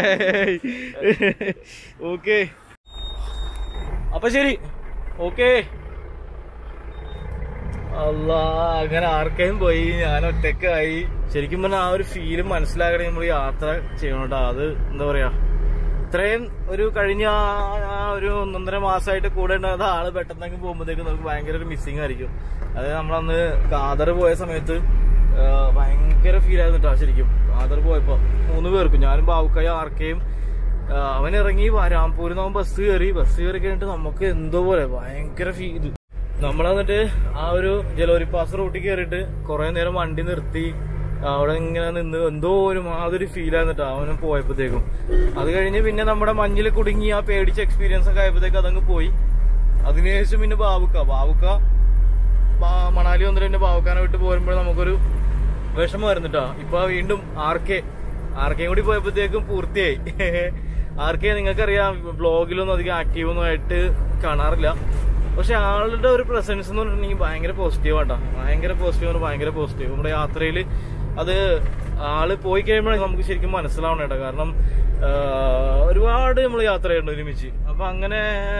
Speaker 1: okay അപ്പൊ ശരി ഓക്കെ അല്ല അങ്ങനെ ആർക്കെയും പോയി ഞാൻ ഒറ്റക്കായി ശരിക്കും പറഞ്ഞാൽ ആ ഒരു ഫീല് മനസ്സിലാക്കണേ നമ്മൾ യാത്ര ചെയ്യണം കേട്ടോ അത് എന്താ പറയാ ഇത്രയും ഒരു കഴിഞ്ഞ ആ- ആ ഒരു ഒന്നൊന്നര മാസമായിട്ട് കൂടെ ഉണ്ടായിരുന്ന ആള് പെട്ടെന്നൊക്കെ പോകുമ്പോഴത്തേക്ക് നമുക്ക് ഭയങ്കര ഒരു മിസ്സിങ് ആയിരിക്കും അതായത് നമ്മളന്ന് കാതർ പോയ സമയത്ത് ആ, ഭയങ്കര ഫീൽ ആയിരുന്നു കേട്ടോ ശരിക്കും കാതർ പോയപ്പോ മൂന്ന് പേർക്കും ഞാനും ബാവുക്കായ ആർക്കെയും ആ, അവൻ ഇറങ്ങി രാംപൂരിൽ നിന്ന് അവൻ ബസ് കയറി ബസ് കയറി കഴിഞ്ഞിട്ട് നമുക്ക് എന്തോ പോലെ ഭയങ്കര ഫീൽ നമ്മളെന്നിട്ട് ആ ഒരു ജലോരി പാസ് റൂട്ടിൽ കയറിയിട്ട് കുറെ നേരം വണ്ടി നിർത്തി അവിടെ ഇങ്ങനെ നിന്ന് എന്തോ ഒരു മാതിരി ഫീൽ ആയിരുന്നിട്ട് അവനും പോയപ്പോഴത്തേക്കും അത് കഴിഞ്ഞ് പിന്നെ നമ്മുടെ മഞ്ഞിൽ കുടുങ്ങി ആ പേടിച്ച എക്സ്പീരിയൻസ് ഒക്കെ ആയപ്പോഴത്തേക്ക് അതങ്ങ് പോയി അതിനുശേഷം പിന്നെ ബാവുക്ക ബാവുക്ക ബാ- മണാലി വന്നിട്ട് പിന്നെ ബാവുക്കാനെ വിട്ട് പോരുമ്പോൾ നമുക്കൊരു വിഷമം വരുന്നിട്ടാ ഇപ്പൊ വീണ്ടും ആർ കെ ആർ കെയും കൂടി പോയപ്പോഴത്തേക്കും പൂർത്തിയായി ആർ കെ നിങ്ങൾക്കറിയാം വ്ളോഗിലൊന്നും അധികം ആക്റ്റീവ് ഒന്നും ആയിട്ട് കാണാറില്ല പക്ഷെ ആളുടെ ഒരു പ്രസൻസ് എന്ന് പറഞ്ഞിട്ടുണ്ടെങ്കിൽ ഭയങ്കര പോസിറ്റീവ് ആട്ടാ ഭയങ്കര പോസിറ്റീവ് ഭയങ്കര പോസിറ്റീവ് നമ്മുടെ യാത്രയിൽ അത് ആള് പോയി കഴിയുമ്പോഴേ നമുക്ക് ശരിക്കും മനസ്സിലാവണം കേട്ടോ കാരണം ആഹ്, ഒരുപാട് നമ്മൾ യാത്ര ചെയ്യുന്നുണ്ട് ഒരുമിച്ച് അപ്പൊ അങ്ങനെ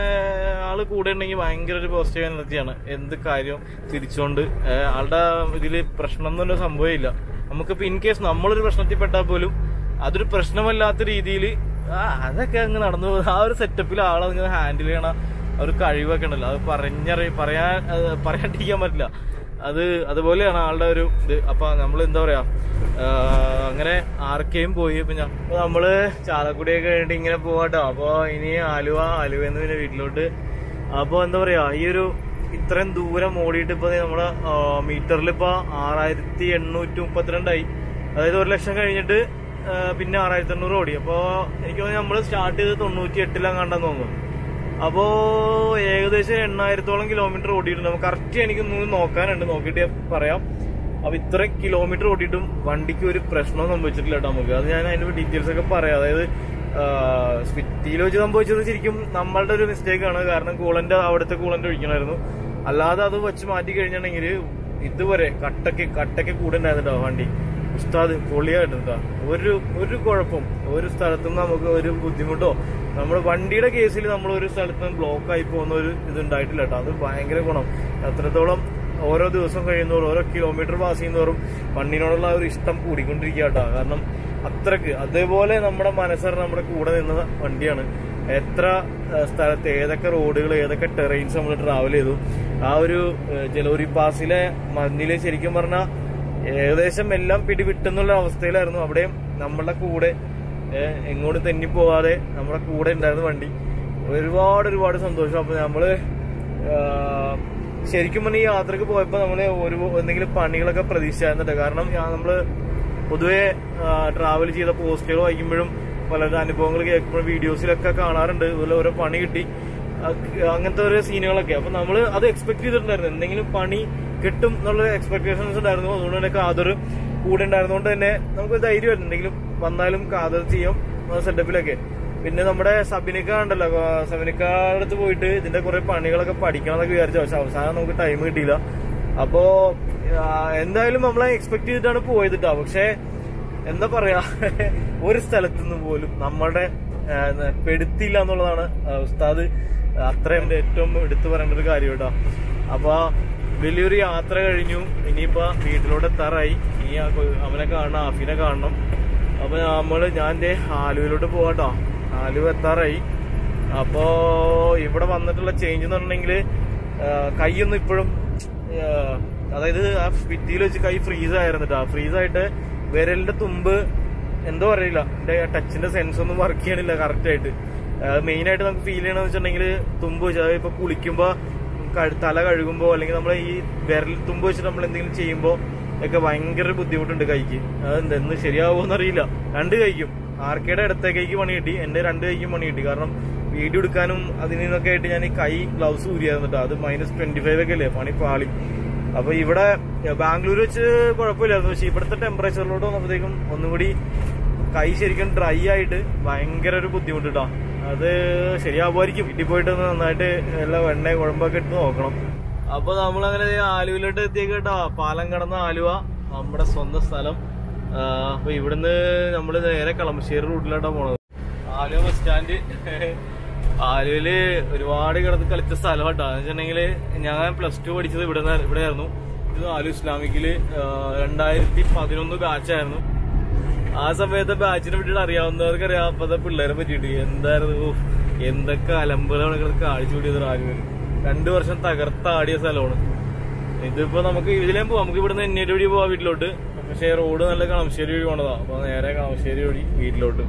Speaker 1: ആള് കൂടെ ഉണ്ടെങ്കിൽ ഭയങ്കര ഒരു പോസിറ്റീവ് എനർജിയാണ് എന്ത് കാര്യം തിരിച്ചുകൊണ്ട് ആഹ്, ആളുടെ ഇതില് പ്രശ്നം എന്നൊരു സംഭവമില്ല നമുക്കിപ്പോ ഇൻ കേസ് നമ്മളൊരു പ്രശ്നത്തിൽ പെട്ടാൽ പോലും അതൊരു പ്രശ്നമല്ലാത്ത രീതിയിൽ അതൊക്കെ അങ്ങ് നടന്നു പോകും. ആ ഒരു സെറ്റപ്പിൽ ആളങ്ങനെ ഹാൻഡിൽ ചെയ്യണ ആ ഒരു കഴിവൊക്കെ ഉണ്ടല്ലോ അത് പറഞ്ഞറി പറയാൻ അത് പറയാണ്ടിരിക്കാൻ പറ്റില്ല അത് അതുപോലെയാണ് ആളുടെ ഒരു ഇത് അപ്പൊ നമ്മൾ എന്താ പറയാ ആ, അങ്ങനെ ആർക്കെയും പോയി ഇപ്പൊ ഞാൻ അപ്പൊ നമ്മള് ചാലക്കുടിയൊക്കെ കഴിഞ്ഞിട്ട് ഇങ്ങനെ പോവാട്ടോ അപ്പൊ ഇനി ആലുവ ആലുവന്ന് പിന്നെ വീട്ടിലോട്ട് അപ്പൊ എന്താ പറയാ ഈ ഒരു ഇത്രയും ദൂരം ഓടിയിട്ട് ഇപ്പൊ നമ്മുടെ മീറ്ററിൽ ഇപ്പൊ ആറായിരത്തി എണ്ണൂറ്റി മുപ്പത്തിരണ്ടായി അതായത് ഒരു ലക്ഷം കഴിഞ്ഞിട്ട് ആ, പിന്നെ ആറായിരത്തി എണ്ണൂറ് ഓടി അപ്പൊ എനിക്ക് തോന്നുന്നു നമ്മള് സ്റ്റാർട്ട് ചെയ്ത് തൊണ്ണൂറ്റി എട്ടിലാണ് കണ്ടെന്ന് തോന്നുന്നു അപ്പോ ഏകദേശം എണ്ണായിരത്തോളം കിലോമീറ്റർ ഓടിയിട്ടുണ്ട് നമുക്ക് കറക്റ്റ് എനിക്ക് ഒന്ന് നോക്കാനുണ്ട് നോക്കിയിട്ട് ഞാൻ പറയാം അപ്പൊ ഇത്ര കിലോമീറ്റർ ഓടിയിട്ടും വണ്ടിക്ക് ഒരു പ്രശ്നവും സംഭവിച്ചിട്ടില്ല കേട്ടോ നമുക്ക് അത് ഞാൻ അതിന്റെ ഡീറ്റെയിൽസ് ഒക്കെ പറയാം അതായത് സ്വിറ്റിയിൽ വെച്ച് സംഭവിച്ചത് ശരിക്കും നമ്മളുടെ ഒരു മിസ്റ്റേക്ക് ആണ് കാരണം കൂളന്റ് അവിടുത്തെ കൂളന്റ് ഒഴിക്കണമായിരുന്നു അല്ലാതെ അത് വെച്ച് മാറ്റി കഴിഞ്ഞിട്ടുണ്ടെങ്കിൽ ഇതുവരെ കട്ടക്ക് കട്ടക്ക് കൂടെ ഉണ്ടായിരുന്നിട്ടോ വണ്ടി ഉസ്താദ് പൊളിയായിട്ടുണ്ട് ഒരു ഒരു കുഴപ്പം ഒരു സ്ഥലത്തും നമുക്ക് ഒരു ബുദ്ധിമുട്ടോ നമ്മുടെ വണ്ടിയുടെ കേസിൽ നമ്മൾ ഒരു സ്ഥലത്ത് ബ്ലോക്ക് ആയി പോകുന്ന ഒരു ഇത് ഉണ്ടായിട്ടില്ല കേട്ടോ അത് ഭയങ്കര ഗുണം അത്രത്തോളം ഓരോ ദിവസം കഴിയുന്നതോറും ഓരോ കിലോമീറ്റർ പാസ് ചെയ്യുന്നതോറും വണ്ടിനോടുള്ള ആ ഒരു ഇഷ്ടം കൂടിക്കൊണ്ടിരിക്കുക കേട്ടോ കാരണം അത്രക്ക് അതേപോലെ നമ്മുടെ മനസ്സറിന് നമ്മുടെ കൂടെ നിന്ന വണ്ടിയാണ് എത്ര ഏഹ്, സ്ഥലത്ത് ഏതൊക്കെ റോഡുകൾ ഏതൊക്കെ ടെറൈൻസ് നമ്മൾ ട്രാവൽ ചെയ്തു ആ ഒരു ഏഹ്, ജലോരി പാസിലെ മഞ്ഞില് ശരിക്കും പറഞ്ഞാൽ ഏകദേശം എല്ലാം പിടിവിട്ടെന്നുള്ള അവസ്ഥയിലായിരുന്നു അവിടെയും നമ്മളുടെ കൂടെ ഏഹ്, എങ്ങോട്ട് തെന്നിപ്പോവാതെ നമ്മുടെ കൂടെ ഉണ്ടായിരുന്ന വണ്ടി ഒരുപാട് ഒരുപാട് സന്തോഷം അപ്പൊ നമ്മള് ആഹ്, ശരിക്കും പറഞ്ഞാൽ ഈ യാത്രക്ക് പോയപ്പോ നമ്മള് ഒരു എന്തെങ്കിലും പണികളൊക്കെ പ്രതീക്ഷിച്ചായിരുന്നുണ്ട് കാരണം ഞാൻ- നമ്മള് പൊതുവെ ട്രാവൽ ചെയ്ത പോസ്റ്റുകൾ വായിക്കുമ്പോഴും പലരുടെ അനുഭവങ്ങൾ കേൾക്കുമ്പോഴും വീഡിയോസിലൊക്കെ കാണാറുണ്ട് ഇതുപോലെ ഓരോ പണി കിട്ടി അ- അങ്ങനത്തെ ഓരോ സീനുകളൊക്കെ അപ്പൊ നമ്മള് അത് എക്സ്പെക്ട് ചെയ്തിട്ടുണ്ടായിരുന്നു എന്തെങ്കിലും പണി കിട്ടും എന്നുള്ള എക്സ്പെക്ടേഷൻസ് ഉണ്ടായിരുന്നു അതുകൊണ്ട് തന്നെ കാതർ കൂടെ ഉണ്ടായിരുന്നതുകൊണ്ട് തന്നെ നമുക്ക് ധൈര്യമായിരുന്നു എന്തെങ്കിലും വന്നാലും കാതർ ചെയ്യും സെറ്റപ്പിലൊക്കെ പിന്നെ നമ്മുടെ സബിനിക്ക ഉണ്ടല്ലോ സബിനിക്കാരുടെ അടുത്ത് പോയിട്ട് ഇതിന്റെ കുറെ പണികളൊക്കെ പഠിക്കണം എന്നൊക്കെ വിചാരിച്ചു പക്ഷെ അവസാനം നമുക്ക് ടൈം കിട്ടിയില്ല അപ്പോ ആ, എന്തായാലും നമ്മളെ എക്സ്പെക്ട് ചെയ്തിട്ടാണ് പോയത് ട്ടോ പക്ഷെ എന്താ പറയാ ഒരു സ്ഥലത്തു നിന്ന് പോലും നമ്മുടെ ആ, പെടുത്തിയില്ല എന്നുള്ളതാണ് ആ, ഉസ്താദ് അത്രയും ഏറ്റവും എടുത്തു പറയേണ്ട ഒരു കാര്യം കേട്ടോ അപ്പൊ വലിയൊരു യാത്ര കഴിഞ്ഞു ഇനിയിപ്പോ വീട്ടിലോട്ട് എത്താറായി ഇനി ആ കൊ- അവനെ കാണണം ആഫിനെ കാണണം അപ്പൊ നമ്മള് ഞാൻ എന്റെ ആലുവിലോട്ട് പോവാട്ടോ ആലുവ എത്താറായി അപ്പോ ഇവിടെ വന്നിട്ടുള്ള ചേഞ്ച് എന്ന് പറഞ്ഞിട്ടുണ്ടെങ്കിൽ കൈയൊന്നും ഇപ്പോഴും അതായത് ആ ഫിറ്റിയിൽ വെച്ച് കൈ ഫ്രീസ് ആയിരുന്നിട്ടാ ഫ്രീസ് ആയിട്ട് വിരലിന്റെ തുമ്പ് എന്തോ അറിയില്ല എന്റെ ടച്ചിന്റെ സെൻസ് ഒന്നും വർക്ക് ചെയ്യണില്ല കറക്റ്റ് ആയിട്ട് മെയിൻ ആയിട്ട് നമുക്ക് ഫീൽ ചെയ്യണമെന്ന് വെച്ചിട്ടുണ്ടെങ്കിൽ തുമ്പ് വെച്ച് അതായത് ഇപ്പൊ കുളിക്കുമ്പോ കഴു- തല കഴുകുമ്പോ അല്ലെങ്കിൽ നമ്മൾ ഈ വിരൽ തുമ്പ് വെച്ചിട്ട് നമ്മൾ എന്തെങ്കിലും ചെയ്യുമ്പോ ഒക്കെ ഭയങ്കര ബുദ്ധിമുട്ടുണ്ട് കൈക്ക് അത് എന്ന് ശരിയാവുമെന്ന് അറിയില്ല രണ്ട് കൈക്കും ആർക്കേടെ ഇടത്തെ കൈക്ക് പണി കിട്ടി എന്റെ രണ്ട് കൈക്കും പണി കിട്ടി കാരണം വീഡിയോ എടുക്കാനും അതിൽ നിന്നൊക്കെ ആയിട്ട് ഞാൻ ഈ കൈ ഗ്ലൗസ് ഊരിയായിരുന്നു കേട്ടോ അത് മൈനസ് ട്വന്റി ഫൈവ് ഒക്കെ അല്ലേ പണി പാളി അപ്പൊ ഇവിടെ ബാംഗ്ലൂർ വെച്ച് കുഴപ്പമില്ലായിരുന്നു പക്ഷെ ഇവിടുത്തെ ടെമ്പറേച്ചറിലോട്ട് വന്നപ്പോഴത്തേക്കും ഒന്നും കൂടി കൈ ശരിക്കും ഡ്രൈ ആയിട്ട് ഭയങ്കര ഒരു ബുദ്ധിമുട്ട് കേട്ടോ അത് ശരിയാവുമായിരിക്കും വീട്ടിൽ പോയിട്ട് ഒന്ന് നന്നായിട്ട് എല്ലാ എണ്ണ കുഴമ്പൊക്കെ ഇട്ട് നോക്കണം അപ്പൊ നമ്മളങ്ങനെ ദേ ആലുവയിലോട്ട് എത്തിയേക്ക് കേട്ടോ പാലം കടന്ന ആലുവ നമ്മുടെ സ്വന്തം സ്ഥലം ആ, അപ്പൊ ഇവിടുന്ന് നമ്മള് നേരെ കളമശ്ശേരി റൂട്ടിലോട്ടാ പോണത് ആലുവ ബസ് സ്റ്റാൻഡ് ആലുവയില് ഒരുപാട് കിടന്ന് കളിച്ച സ്ഥലം കേട്ടോ എന്ന് വെച്ചിട്ടുണ്ടെങ്കില് ഞാൻ പ്ലസ് ടു പഠിച്ചത് ഇവിടെ ഇവിടെ ആയിരുന്നു ഇത് ആലു ഇസ്ലാമിക്കില് ആ, രണ്ടായിരത്തി പതിനൊന്ന് ബാച്ചായിരുന്നു ആ സമയത്തെ ബാച്ചിനെ പറ്റിയിട്ട് അറിയാവുന്നവർക്ക് അറിയാം അപ്പത്തെ പിള്ളേരെ പറ്റിയിട്ട് എന്തായിരുന്നു ഉഫ്, എന്തൊക്കെ അലമ്പലാണ് കിടന്ന് കാഴ്ച കൂടിയത് ആലുവയിൽ രണ്ടു വർഷം തകർത്താടിയ സ്ഥലമാണ് ഇതിപ്പോ നമുക്ക് ഇതിലേം പോവാം നമുക്ക് ഇവിടുന്ന് എന്നേരി വഴി പോവാം വീട്ടിലോട്ട് പക്ഷേ റോഡ് നല്ല കളമശ്ശേരി വഴി പോണതാ അപ്പൊ നേരെ കളമശ്ശേരി വഴി വീട്ടിലോട്ട്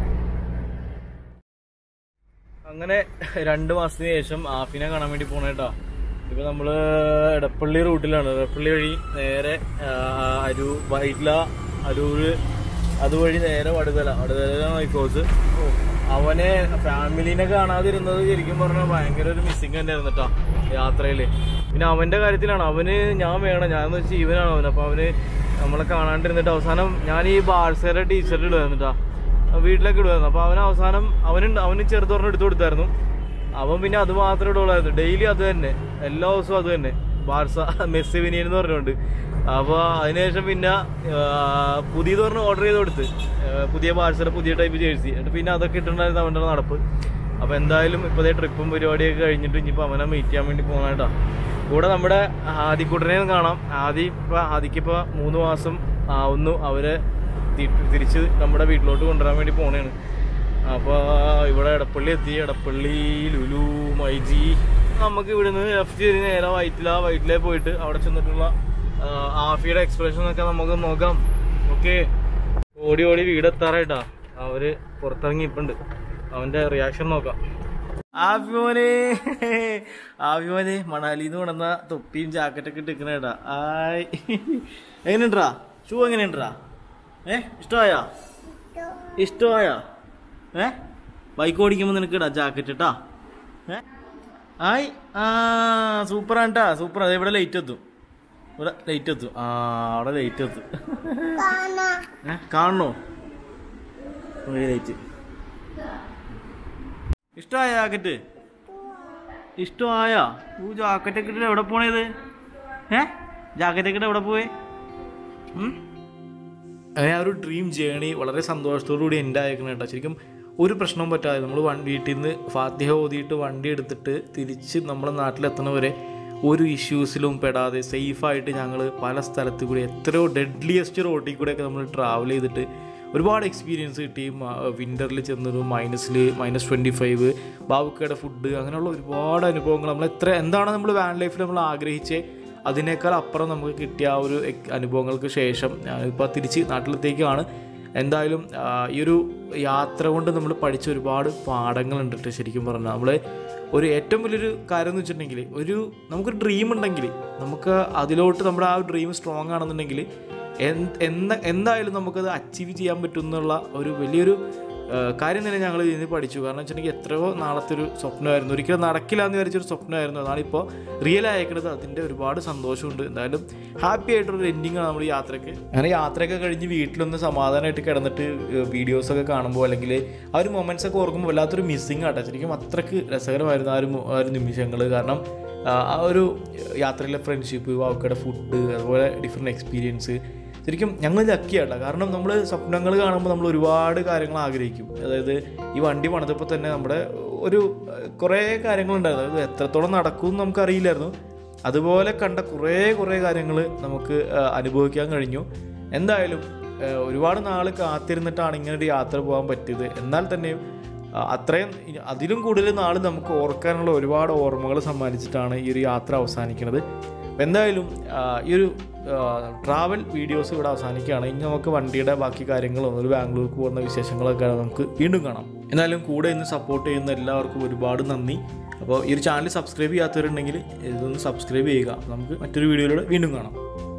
Speaker 1: അങ്ങനെ രണ്ടു മാസത്തിന് ശേഷം ആഫിനെ കാണാൻ വേണ്ടി പോണേട്ടാ ഇപ്പൊ നമ്മള് എടപ്പള്ളി റൂട്ടിലാണ് എടപ്പള്ളി വഴി നേരെ ആ, അരു വൈറ്റ്ല അരൂര് അതുവഴി നേരെ വടുതല വടുതലാണ് മൈക്കോസ് അവനെ ഫാമിലിനെ കാണാതിരുന്നത് ശരിക്കും പറഞ്ഞാൽ ഭയങ്കര ഒരു മിസ്സിങ് തന്നെ ആയിരുന്നു കേട്ടോ യാത്രയില് പിന്നെ അവന്റെ കാര്യത്തിലാണ് അവന് ഞാൻ വേണം ഞാൻ വെച്ചാൽ ഇവനാണ് അവൻ അപ്പൊ അവന് നമ്മളെ കാണാണ്ടിരുന്നിട്ട് അവസാനം ഞാൻ ഈ ബാഴ്സയുടെ ടീഷർട്ട് ഇടുവായിരുന്നു കേട്ടോ വീട്ടിലേക്ക് ഇടുമായിരുന്നു അപ്പൊ അവൻ അവസാനം അവന് അവന് ചെറുതോറിന് എടുത്തു കൊടുത്തായിരുന്നു അവൻ പിന്നെ അത് മാത്രമേ ഇടുള്ളായിരുന്നു ഡെയിലി അത് തന്നെ എല്ലാ ദിവസവും അത് തന്നെ ബാർസ മെസ്സി വിനിയൻ എന്ന് പറഞ്ഞുകൊണ്ട് അപ്പൊ അതിനുശേഷം പിന്നെ ആ, പുതിയത് പറഞ്ഞ് ഓർഡർ ചെയ്ത് കൊടുത്ത് ആ, പുതിയ ബാർസയുടെ പുതിയ ടൈപ്പ് ജേഴ്സി എന്നിട്ട് പിന്നെ അതൊക്കെ ഇട്ടിട്ടുണ്ടായിരുന്നു അവൻ്റെ നടപ്പ് അപ്പൊ എന്തായാലും ഇപ്പോഴത്തെ ട്രിപ്പും പരിപാടിയൊക്കെ കഴിഞ്ഞിട്ട് ഇനിയിപ്പോൾ അവനെ മീറ്റ് ചെയ്യാൻ വേണ്ടി പോകണേട്ടാ കൂടെ നമ്മുടെ ആദിക്കുട്ടനെയും കാണാം ആദി ഇപ്പൊ ആദിക്കിപ്പോ മൂന്ന് മാസം ആവുന്നു അവരെ തി- തിരിച്ച് നമ്മുടെ വീട്ടിലോട്ട് കൊണ്ടുവരാൻ വേണ്ടി പോണേണ് അപ്പൊ ഇവിടെ എടപ്പള്ളി എത്തി എടപ്പള്ളി ലുലു മൈജി നമുക്ക് ഇവിടുന്ന് ലെഫ്റ്റ് ചെയ്ത് നേരെ വൈറ്റില വൈറ്റിലേ പോയിട്ട് അവിടെ ചെന്നിട്ടുള്ള ആ, ആഫിയുടെ എക്സ്പ്രഷൻ ഒക്കെ നമുക്ക് നോക്കാം ഓക്കെ ഓടി ഓടി വീട് എത്താറായിട്ടാ അവര് പുറത്തിറങ്ങി ഇപ്പുണ്ട് അവന്റെ റിയാക്ഷൻ നോക്കാം ആഫിമോനെ ആഫിമോനെ മണാലിന്ന് കൊണ്ടുവന്ന തൊപ്പിയും ജാക്കറ്റൊക്കെ ഇട്ടിക്കണേടാ ആയ് എങ്ങനെയുണ്ടാ ഷൂ എങ്ങനെയുണ്ടാ ഏ ഇഷ്ടമായാ ഇഷ്ടമായാ ഏ ബൈക്ക് ഓടിക്കുമ്പോൾ നിനക്ക് ഇടാ ജാക്കറ്റ് ഇട്ടാ ഏ ആയ് ആ സൂപ്പറാണ് ട്ടാ സൂപ്പർ അതെ ഇവിടെ ലൈറ്റ് എത്തും ഇവിടെ ലൈറ്റ് എത്തും ആ അവിടെ ലൈറ്റ് എത്തും ഏ കാണണോ ലൈറ്റ് ഇഷ്ടമായ ജാക്കറ്റ് ഇഷ്ടമായാ ഊ ജാക്കറ്റൊക്കെ ഇട്ടിട്ട് എവിടെ പോണേത് ഏ ജാക്കറ്റൊക്കെ ഇട്ട് എവിടെ പോയി അങ്ങനെ ആ ഒരു ഡ്രീം ജേണി വളരെ സന്തോഷത്തോടു കൂടി എൻ്റെ അയക്കണം കേട്ടോ ശരിക്കും ഒരു പ്രശ്നവും പറ്റാതെ നമ്മൾ വൺ വീട്ടിൽ നിന്ന് ഫാത്തിഹ ഓതിയിട്ട് വണ്ടി എടുത്തിട്ട് തിരിച്ച് നമ്മുടെ നാട്ടിലെത്തണവരെ ഒരു ഇഷ്യൂസിലും പെടാതെ സേഫായിട്ട് ഞങ്ങൾ പല സ്ഥലത്ത് കൂടി എത്രയോ ഡെഡ്ലിയസ്റ്റ് റോട്ടിൽ കൂടെയൊക്കെ നമ്മൾ ട്രാവൽ ചെയ്തിട്ട് ഒരുപാട് എക്സ്പീരിയൻസ് കിട്ടി വിൻ്ററിൽ ചെന്നൊരു മൈനസിൽ മൈനസ് ട്വൻറ്റി ഫൈവ് ബാബുക്കയുടെ ഫുഡ് അങ്ങനെയുള്ള ഒരുപാട് അനുഭവങ്ങൾ നമ്മൾ എത്ര എന്താണ് നമ്മൾ വാൻ ലൈഫിൽ നമ്മൾ ആഗ്രഹിച്ചേ അതിനേക്കാൾ അപ്പുറം നമുക്ക് കിട്ടിയ ആ ഒരു എക്- അനുഭവങ്ങൾക്ക് ശേഷം ഇപ്പോൾ തിരിച്ച് നാട്ടിലത്തേക്കാണ് എന്തായാലും ആ, ഈ ഒരു യാത്ര കൊണ്ട് നമ്മൾ പഠിച്ച ഒരുപാട് പാഠങ്ങളുണ്ട് ട്ടോ ശരിക്കും പറഞ്ഞാൽ നമ്മൾ ഒരു ഏറ്റവും വലിയൊരു കാര്യം എന്ന് വെച്ചിട്ടുണ്ടെങ്കിൽ ഒരു നമുക്കൊരു ഡ്രീം ഉണ്ടെങ്കിൽ നമുക്ക് അതിലോട്ട് നമ്മുടെ ആ ഡ്രീം സ്ട്രോങ് ആണെന്നുണ്ടെങ്കിൽ എന്ത് എന്ന എന്തായാലും നമുക്കത് അച്ചീവ് ചെയ്യാൻ പറ്റും എന്നുള്ള ഒരു വലിയൊരു ആ, കാര്യം തന്നെ ഞങ്ങൾ ഇതിന് പഠിച്ചു കാരണം വെച്ചിട്ടുണ്ടെങ്കിൽ എത്രയോ നാളത്തെ ഒരു സ്വപ്നമായിരുന്നു ഒരിക്കലും നടക്കില്ല എന്ന് വിചാരിച്ചൊരു സ്വപ്നമായിരുന്നു അതാണ് ഇപ്പോൾ റിയൽ ആയേക്കുന്നത് അതിൻ്റെ ഒരുപാട് സന്തോഷമുണ്ട് എന്തായാലും ഹാപ്പി ആയിട്ടൊരു എൻഡിങ് ആണ് നമ്മുടെ യാത്രയ്ക്ക് അങ്ങനെ യാത്രയൊക്കെ കഴിഞ്ഞ് വീട്ടിലൊന്ന് സമാധാനമായിട്ട് കിടന്നിട്ട് വീഡിയോസൊക്കെ കാണുമ്പോൾ അല്ലെങ്കിൽ ആ ഒരു മൊമെൻറ്റ്സ് ഒക്കെ ഓർക്കുമ്പോൾ വല്ലാത്തൊരു മിസ്സിങ് ആട്ടോ ശരിക്കും അത്രയ്ക്ക് രസകരമായിരുന്നു ആ ഒരു മൊ- ആ ഒരു നിമിഷങ്ങൾ കാരണം ആ ആ ഒരു യാത്രയിലെ ഫ്രണ്ട്ഷിപ്പ് വാക്കയുടെ ഫുഡ് അതുപോലെ ഡിഫറെൻറ്റ് എക്സ്പീരിയൻസ് ശരിക്കും ഞങ്ങൾ ലക്കിയാട്ടോ കാരണം നമ്മൾ സ്വപ്നങ്ങൾ കാണുമ്പോൾ നമ്മൾ ഒരുപാട് കാര്യങ്ങൾ ആഗ്രഹിക്കും അതായത് ഈ വണ്ടി പണിതപ്പോൾ തന്നെ നമ്മുടെ ഒരു ഏഹ്, കുറേ കാര്യങ്ങളുണ്ടായിരുന്നു അത് എത്രത്തോളം നടക്കും നമുക്കറിയില്ലായിരുന്നു അതുപോലെ കണ്ട കുറേ കുറേ കാര്യങ്ങൾ നമുക്ക് ഏഹ്, അനുഭവിക്കാൻ കഴിഞ്ഞു എന്തായാലും ഏഹ്, ഒരുപാട് നാൾ കാത്തിരുന്നിട്ടാണ് ഇങ്ങനെ ഒരു യാത്ര പോകാൻ പറ്റിയത് എന്നാൽ തന്നെയും ആ, അത്രയും ഇ- അതിലും കൂടുതൽ നാൾ നമുക്ക് ഓർക്കാനുള്ള ഒരുപാട് ഓർമ്മകൾ സമ്മാനിച്ചിട്ടാണ് ഈ ഒരു യാത്ര അവസാനിക്കുന്നത് അപ്പോൾ എന്തായാലും ആ, ഈ ഒരു ട്രാവൽ വീഡിയോസ് ഇവിടെ അവസാനിക്കുകയാണ് ഇനി നമുക്ക് വണ്ടിയുടെ ബാക്കി കാര്യങ്ങളും ഒരു ബാംഗ്ലൂർക്ക് പോകുന്ന വിശേഷങ്ങളൊക്കെ നമുക്ക് വീണ്ടും കാണാം എന്തായാലും കൂടെ ഇന്ന് സപ്പോർട്ട് ചെയ്യുന്ന എല്ലാവർക്കും ഒരുപാട് നന്ദി അപ്പോൾ ഈ ഒരു ചാനൽ സബ്സ്ക്രൈബ് ചെയ്യാത്തവരുണ്ടെങ്കിൽ ഇതൊന്ന് സബ്സ്ക്രൈബ് ചെയ്യുക നമുക്ക് മറ്റൊരു വീഡിയോയിലൂടെ വീണ്ടും കാണാം